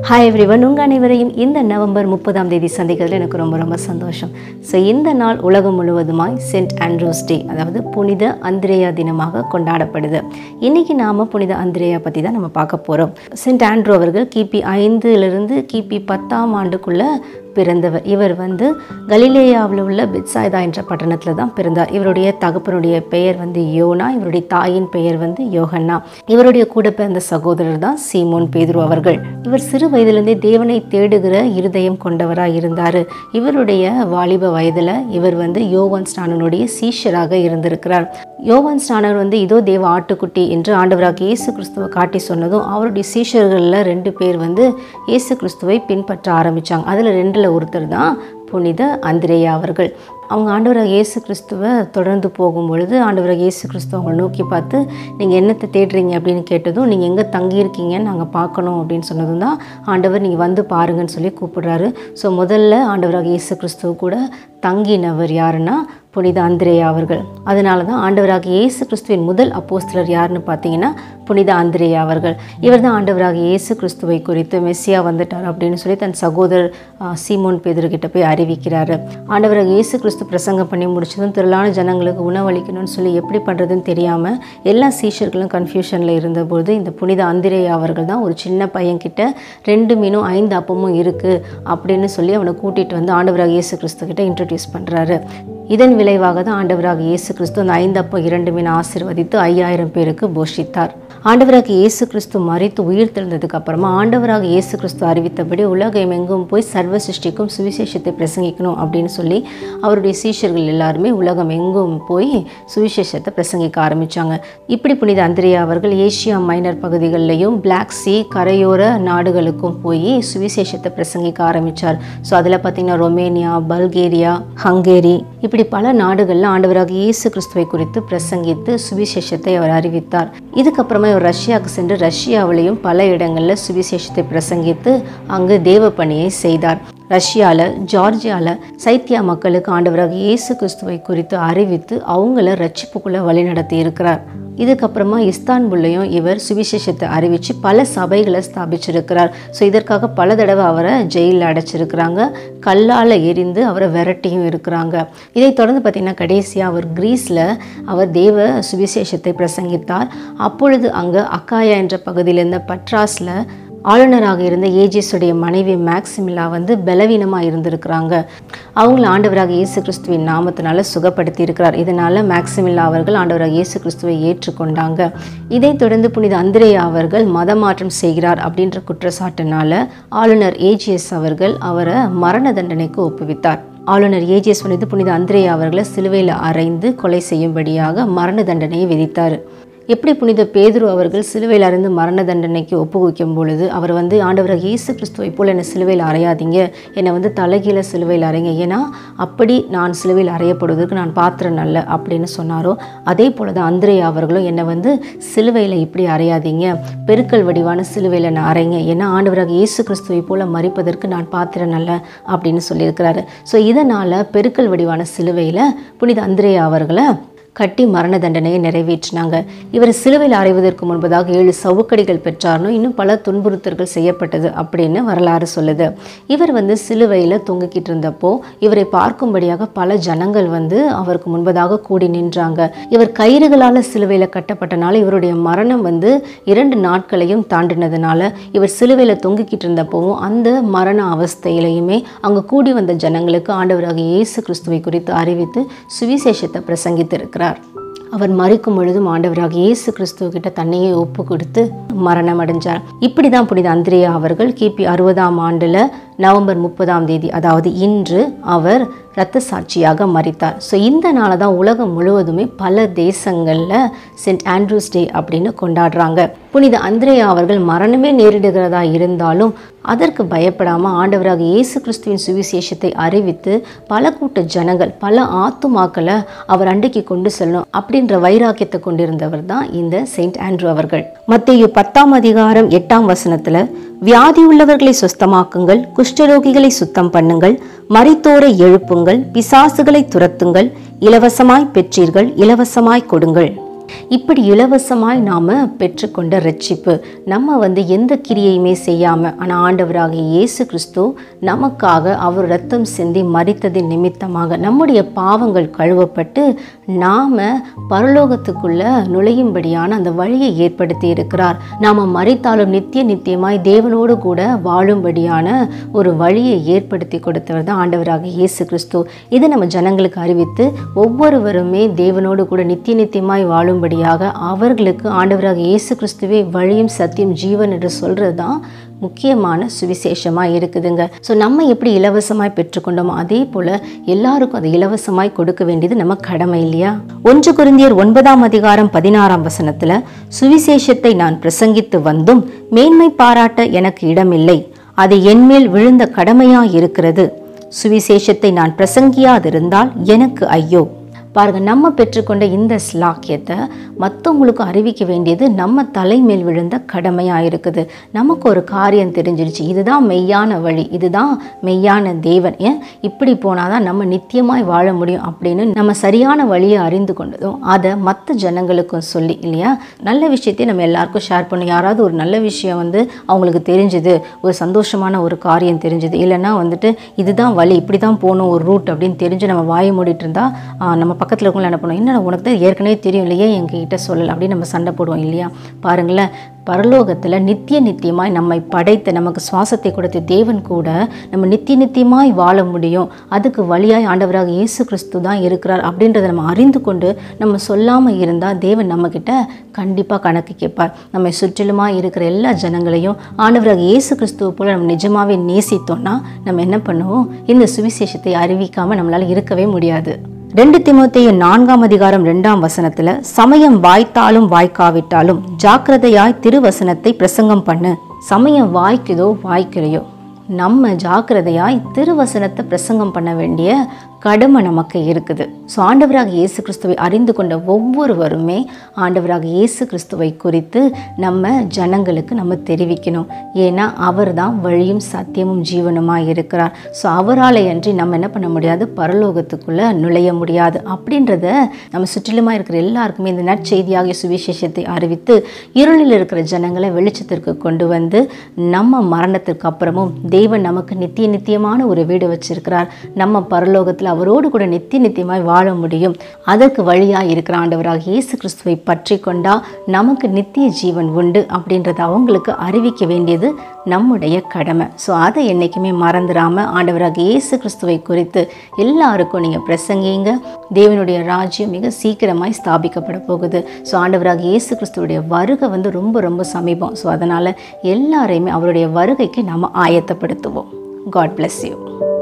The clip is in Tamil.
ஹாய் எவ்ரிவன் உங்கள் அனைவரையும் இந்த நவம்பர் முப்பதாம் தேதி சந்திக்கிறதுல எனக்கு ரொம்ப ரொம்ப சந்தோஷம் ஸோ இந்த நாள் உலகம் முழுவதுமாய் சென்ட் ஆண்ட்ரூஸ் டே அதாவது புனித அந்திரேயா தினமாக கொண்டாடப்படுது இன்னைக்கு நாம் புனித அந்திரேயா பற்றி தான் நம்ம பார்க்க போகிறோம் சென்ட் ஆண்ட்ரூ அவர்கள் கிபி ஐந்துலேருந்து கிபி பத்தாம் ஆண்டுக்குள்ளே பிறந்தவர் இவர் வந்து கலிலேயாவில் உள்ள பெட்சாய்தா என்ற பட்டணத்தில் தான் பிறந்தார் இவருடைய தகப்பனுடைய பெயர் வந்து யோனா இவருடைய தாயின் பெயர் வந்து யோகன்னா இவருடைய கூட பிறந்த சகோதரர் தான் சீமோன் பேதுரு அவர்கள் இவர் சிறு வயதிலிருந்தே தேவனை தேடுகிற இருதயம் கொண்டவராக இருந்தார் இவருடைய வாலிப வயதில் இவர் வந்து யோவான் ஸ்நானனுடைய சீஷராக இருந்திருக்கிறார் யோவான் ஸ்நானர் வந்து இதோ தேவ ஆட்டுக்குட்டி என்று ஆண்டவராக இயேசு கிறிஸ்துவை காட்டி சொன்னதும் அவருடைய சீஷர்களில் ரெண்டு பேர் வந்து இயேசு கிறிஸ்துவை பின்பற்ற ஆரம்பித்தாங்க அதில் ரெண்டில் ஒருத்தர் தான் புனித அந்திரேயா அவர்கள் அவங்க ஆண்டவராக இயேசு கிறிஸ்துவை தொடர்ந்து போகும் பொழுது ஆண்டவராக இயேசு கிறிஸ்துவ அவங்களை நோக்கி பார்த்து நீங்கள் என்னத்தை தேடுறீங்க அப்படின்னு கேட்டதும் நீங்கள் எங்கே தங்கியிருக்கீங்கன்னு நாங்கள் பார்க்கணும் அப்படின்னு சொன்னதும் தான் ஆண்டவர் நீங்கள் வந்து பாருங்கன்னு சொல்லி கூப்பிடுறாரு ஸோ முதல்ல ஆண்டவராக இயேசு கிறிஸ்துவ கூட தங்கினவர் யாருன்னா புனித அந்திரேயா அவர்கள் அதனால தான் ஆண்டவராக இயேசு கிறிஸ்துவின் முதல் அப்போஸ்தலர் யாருன்னு பார்த்தீங்கன்னா புனித அந்திரேயா அவர்கள் இவர் தான் ஆண்டவராக இயேசு கிறிஸ்துவை குறித்து மெஸ்ஸியா வந்துட்டார் அப்படின்னு சொல்லி தன் சகோதரர் ஆ, சீமோன் பேதுருக்கிட்ட போய் அறிவிக்கிறாரு ஆண்டவராக இயேசு கிறிஸ்து பிரசங்கம் பண்ணி முடிச்சதும் திரளான ஜனங்களுக்கு உணவளிக்கணும்னு சொல்லி எப்படி பண்ணுறதுன்னு தெரியாமல் எல்லா சீஷர்களும் கன்ஃபியூஷனில் இருந்தபோது இந்த புனித அந்திரேயா அவர்கள் தான் ஒரு சின்ன பையன்கிட்ட ரெண்டு மீனும் ஐந்து அப்பமும் இருக்குது அப்படின்னு சொல்லி அவனை கூட்டிகிட்டு வந்து ஆண்டவராக இயேசு கிறிஸ்து கிட்ட இன்ட்ரடியூஸ் பண்ணுறாரு இதன் விளைவாக தான் ஆண்டவராக இயேசு கிறிஸ்து அந்த ஐந்து அப்பம் இரண்டு மீன் ஆசீர்வதித்து ஐயாயிரம் பேருக்கு போஷித்தார் ஆண்டவராக இயேசு கிறிஸ்து மறித்து உயிர் தெழுந்ததுக்கு அப்புறமா ஆண்டவராக இயேசு கிறிஸ்து அறிவித்தபடி உலகம் எங்கும் போய் சர்வ சிருஷ்டிக்கும் சுவிசேஷத்தை பிரசங்கிக்கணும் அப்படின்னு சொல்லி அவருடைய சீஷர்கள் எல்லாருமே உலகம் எங்கும் போய் சுவிசேஷத்தை பிரசங்கிக்க ஆரம்பிச்சாங்க இப்படி புனித அந்திரியா அவர்கள் ஏசியா மைனர் பகுதிகளிலையும் பிளாக் சி கரையோர நாடுகளுக்கும் போய் சுவிசேஷத்தை பிரசங்கிக்க ஆரம்பித்தார் ஸோ அதில் பார்த்தீங்கன்னா ரொமேனியா பல்கேரியா ஹங்கேரி இப்படி பல நாடுகளில் ஆண்டவராக இயேசு கிறிஸ்துவை குறித்து பிரசங்கித்து சுவிசேஷத்தை அவர் அறிவித்தார் இதுக்கப்புறமா இவர் ரஷ்யாவுக்கு சென்று ரஷ்யாவிலையும் பல இடங்களில் சுவிசேஷத்தை பிரசங்கித்து அங்கு தேவ பணியை செய்தார் ரஷ்யாவில் ஜார்ஜியாவில் சைத்தியா மக்களுக்கு ஆண்டவராக இயேசு கிறிஸ்துவை குறித்து அறிவித்து அவங்கள ரட்சிப்புக்குள்ளே வழிநடத்தி இருக்கிறார் இதுக்கப்புறமா இஸ்தான்புல்லையும் இவர் சுவிசேஷத்தை அறிவித்து பல சபைகளை ஸ்தாபிச்சிருக்கிறார் ஸோ இதற்காக பல தடவை அவரை ஜெயிலில் அடைச்சிருக்கிறாங்க கல்லால் எரிந்து அவரை விரட்டியும் இருக்கிறாங்க இதை தொடர்ந்து பார்த்திங்கன்னா கடைசியாக அவர் கிரீஸில் அவர் தேவ சுவிசேஷத்தை பிரசங்கித்தார் அப்பொழுது அங்கே அக்காயா என்ற பகுதியில் இருந்த பட்ராஸில் ஆளுநராக இருந்த ஏஜிஸுடைய மனைவி மேக்சிமிலா வந்து பலவீனமாக இருந்திருக்கிறாங்க அவங்கள ஆண்டவராக இயேசு கிறிஸ்துவின் நாமத்தினால சுகப்படுத்தி இருக்கிறார் இதனால மேக்சிமிலா அவர்கள் ஆண்டவராக இயேசு கிறிஸ்துவை ஏற்றுக்கொண்டாங்க இதைத் தொடர்ந்து புனித அந்திரேயா அவர்கள் மதமாற்றம் செய்கிறார் அப்படின்ற குற்றச்சாட்டுனால ஆளுநர் ஏஜிஎஸ் அவர்கள் அவரை மரண தண்டனைக்கு ஒப்புவித்தார் ஆளுநர் ஏஜிஎஸ் வந்து புனித அந்திரேயா அவர்களை சிலுவையில் அறைந்து கொலை செய்யும்படியாக மரண தண்டனையை விதித்தார் எப்படி புனித பேதுரு அவர்கள் சிலுவையில் அறைந்து மரண தண்டனைக்கு ஒப்புவிக்கும் பொழுது அவர் வந்து ஆண்டவராக இயேசு கிறிஸ்துவை போல் என்னை சிலுவையில் அறையாதீங்க என்னை வந்து தலைகீழ சிலுவையில் அறைங்க ஏன்னா அப்படி நான் சிலுவையில் அறையப்படுவதற்கு நான் பாத்திரம் அல்ல அப்படின்னு சொன்னாரோ அதே போல தான் அந்திரேயா அவர்களும் என்னை வந்து சிலுவையில் இப்படி அறையாதீங்க பெருக்கல் வடிவான சிலுவையில் நான் அறைங்க ஏன்னா ஆண்டவராக இயேசு கிறிஸ்துவை போல மறிப்பதற்கு நான் பாத்திரம் அல்ல அப்படின்னு சொல்லியிருக்கிறாரு ஸோ இதனால் பெருக்கல் வடிவான சிலுவையில் புனித அந்திரேயா அவர்களை கட்டி மரண தண்டனையை நிறைவேற்றினாங்க இவர் சிலுவையில் அறைவதற்கு முன்பதாக ஏழு சவுக்கடிகள் பெற்றார்னு இன்னும் பல துன்புறுத்தல்கள் செய்யப்பட்டது அப்படின்னு வரலாறு சொல்லுது இவர் வந்து சிலுவையில் தொங்கிக்கிட்டு இருந்தப்போ இவரை பார்க்கும்படியாக பல ஜனங்கள் வந்து அவருக்கு முன்பதாக கூடி நின்றாங்க இவர் கயிறுகளால் சிலுவையில் கட்டப்பட்டனால இவருடைய மரணம் வந்து இரண்டு நாட்களையும் தாண்டினதுனால இவர் சிலுவையில் தொங்கிக்கிட்டு இருந்தப்போவும் அந்த மரண அவஸ்தையிலையுமே அங்கே கூடி வந்த ஜனங்களுக்கு ஆண்டவராக இயேசு கிறிஸ்துவை குறித்து அறிவித்து சுவிசேஷத்தை பிரசங்கித்திருக்கிறார் அவர் மறிக்கும் பொழுதும் ஆண்டவராக இயேசு கிறிஸ்துவ கிட்ட தன்னையே ஒப்பு கொடுத்து மரணம் அடைஞ்சார் இப்படி தான் புனித அந்திரேயா அவர்கள் கிபி அறுபதாம் ஆண்டில் நவம்பர் முப்பதாம் தேதி அதாவது இன்று அவர் இரத்த சாட்சியாக மறித்தார் ஸோ இந்த நாளை தான் உலகம் முழுவதுமே பல தேசங்களில் சென்ட் ஆண்ட்ரூஸ் டே அப்படின்னு கொண்டாடுறாங்க புனித அந்திரேயா அவர்கள் மரணமே நேரிடுகிறதா இருந்தாலும் அதற்கு பயப்படாமல் ஆண்டவராக இயேசு கிறிஸ்துவின் சுவிசேஷத்தை அறிவித்து பல கூட்ட ஜனங்கள் பல ஆத்துமாக்களை அவர் அண்டைக்கு கொண்டு செல்லணும் அப்படின்ற வைராக்கியத்தை கொண்டிருந்தவர் தான் இந்த செயின்ட் ஆண்ட்ரூ அவர்கள் மத்திய பத்தாம் அதிகாரம் எட்டாம் வசனத்துல வியாதி உள்ளவர்களை சுஸ்தமாக்குங்கள் குஷ்டரோகிகளை சுத்தம் பண்ணுங்கள் மரித்தோரை எழுப்புங்கள் பிசாசுகளை துரத்துங்கள் இலவசமாய் பெற்றீர்கள் இலவசமாய் கொடுங்கள் இப்படி இலவசமாய் நாம் பெற்றுக்கொண்ட ரட்சிப்பு நம்ம வந்து எந்த கிரியையுமே செய்யாமல் ஆனால் ஆண்டவராகிய இயேசு கிறிஸ்து நமக்காக அவர் ரத்தம் சிந்தி மறித்ததின் நிமித்தமாக நம்முடைய பாவங்கள் கழுவப்பட்டு நாம் பரலோகத்துக்குள்ள நுழையும்படியான அந்த வழியை ஏற்படுத்தி இருக்கிறார் நாம் மறித்தாலும் நித்திய நித்தியமாய் தேவனோடு கூட வாழும்படியான ஒரு வழியை ஏற்படுத்தி கொடுத்தவர் தான் ஆண்டவராக இயேசு கிறிஸ்து இதை நம்ம ஜனங்களுக்கு அறிவித்து ஒவ்வொருவருமே தேவனோடு கூட நித்திய நித்தியமாய் வாழும்படியாக அவர்களுக்கு ஆண்டவராக இயேசு கிறிஸ்துவே வழியும் சத்தியம் ஜீவன் என்று சொல்கிறது தான் முக்கியமான சுவிசேஷமாக இருக்குதுங்க ஸோ நம்ம எப்படி இலவசமாய் பெற்றுக்கொண்டோமோ அதே போல் எல்லாருக்கும் அதை இலவசமாய் கொடுக்க வேண்டியது நம்ம கடமை இல்லையா ஒன்று குருந்தியர் ஒன்பதாம் அதிகாரம் பதினாறாம் வசனத்தில் சுவிசேஷத்தை நான் பிரசங்கித்து வந்தும் மேன்மை பாராட்ட எனக்கு இடமில்லை அது என்மேல் விழுந்த கடமையாய் இருக்கிறது சுவிசேஷத்தை நான் பிரசங்கியாதிருந்தால் எனக்கு ஐயோ பாருங்க நம்ம பெற்றுக்கொண்ட இந்த ஸ்லாக்கியத்தை மற்றவங்களுக்கும் அறிவிக்க வேண்டியது நம்ம தலைமேல் விழுந்த கடமையாக இருக்குது நமக்கு ஒரு காரியம் தெரிஞ்சிருச்சு இதுதான் மெய்யான வழி இதுதான் மெய்யான தேவன் ஏன் இப்படி போனால் தான் நம்ம நித்தியமாய் வாழ முடியும் அப்படின்னு நம்ம சரியான வழியை அறிந்து கொண்டதும் அதை மற்ற ஜனங்களுக்கும் சொல்லி இல்லையா நல்ல விஷயத்தையும் நம்ம எல்லாருக்கும் ஷேர் பண்ணணும் யாராவது ஒரு நல்ல விஷயம் வந்து அவங்களுக்கு தெரிஞ்சுது ஒரு சந்தோஷமான ஒரு காரியம் தெரிஞ்சுது இல்லைன்னா வந்துட்டு இதுதான் வழி இப்படி தான் போகணும் ஒரு ரூட் அப்படின்னு தெரிஞ்சு நம்ம வாயை மூடிட்டு இருந்தா ஆ, நம்ம பக்கத்தில் இருக்கவங்க என்ன பண்ணுவோம் என்ன உனக்கு தான் ஏற்கனவே தெரியும் இல்லையே எங்ககிட்ட சொல்லலை அப்படின்னு நம்ம சண்டை போடுவோம் இல்லையா பாருங்களேன் பரலோகத்தில் நித்திய நித்தியமாய் நம்மை படைத்த நமக்கு சுவாசத்தை கொடுத்த தேவன் கூட நம்ம நித்திய நித்தியமாய் வாழ முடியும் அதுக்கு வழியாய் ஆண்டவராக இயேசு கிறிஸ்து தான் இருக்கிறார் அப்படின்றத நம்ம அறிந்து கொண்டு நம்ம சொல்லாமல் இருந்தால் தேவன் நம்மக்கிட்ட கண்டிப்பாக கணக்கு கேட்பார் நம்மை சுற்றிலுமாக இருக்கிற எல்லா ஜனங்களையும் ஆண்டவராக இயேசு கிறிஸ்துவை போல நம்ம நிஜமாவே நேசித்தோம்னா நம்ம என்ன பண்ணுவோம் இந்த சுவிசேஷத்தை அறிவிக்காமல் நம்மளால் இருக்கவே முடியாது ரெண்டு திமுத்தைய நான்காம் அதிகாரம் ரெண்டாம் வசனத்துல சமயம் வாய்த்தாலும் வாய்க்காவிட்டாலும் ஜாக்கிரதையாய் திருவசனத்தை பிரசங்கம் பண்ணு சமயம் வாய்க்குதோ வாய்க்கலையோ நம்ம ஜாக்கிரதையாய் திருவசனத்தை பிரசங்கம் பண்ண வேண்டிய கடமை நமக்கு இருக்குது ஸோ ஆண்டவராக இயேசு கிறிஸ்துவை அறிந்து கொண்ட ஒவ்வொருவருமே ஆண்டவராக இயேசு கிறிஸ்துவை குறித்து நம்ம ஜனங்களுக்கு நம்ம தெரிவிக்கணும் ஏன்னா அவர் தான் வழியும் சத்தியமும் ஜீவனுமாக இருக்கிறார் ஸோ அவரால் அன்றி நம்ம என்ன பண்ண முடியாது பரலோகத்துக்குள்ளே நுழைய முடியாது அப்படின்றத நம்ம சுற்றிலுமாக இருக்கிற எல்லாருக்குமே இந்த நற்செய்தியாகிய சுவிசேஷத்தை அறிவித்து இருளில் இருக்கிற ஜனங்களை வெளிச்சத்திற்கு கொண்டு வந்து நம்ம மரணத்திற்கு அப்புறமும் தேவன் நமக்கு நித்திய நித்தியமான ஒரு வீடு வச்சிருக்கிறார் நம்ம பரலோகத்தில் அவரோடு கூட நித்திய நித்தியமாய் வாழ முடியும் அதற்கு வழியாக இருக்கிற ஆண்டவராக இயேசு கிறிஸ்துவை பற்றி கொண்டா நமக்கு நித்திய ஜீவன் உண்டு அப்படின்றத அவங்களுக்கு அறிவிக்க வேண்டியது நம்முடைய கடமை ஸோ அதை என்றைக்குமே மறந்துடாமல் ஆண்டவராக இயேசு கிறிஸ்துவை குறித்து எல்லாருக்கும் நீங்கள் பிரசங்கிங்க தேவனுடைய ராஜ்யம் மிக சீக்கிரமாய் ஸ்தாபிக்கப்பட போகுது ஸோ ஆண்டவராக இயேசு கிறிஸ்துவுடைய வருகை வந்து ரொம்ப ரொம்ப சமீபம் ஸோ அதனால் எல்லாரையுமே அவருடைய வருகைக்கு நாம் ஆயத்தப்படுத்துவோம் காட் bless யூ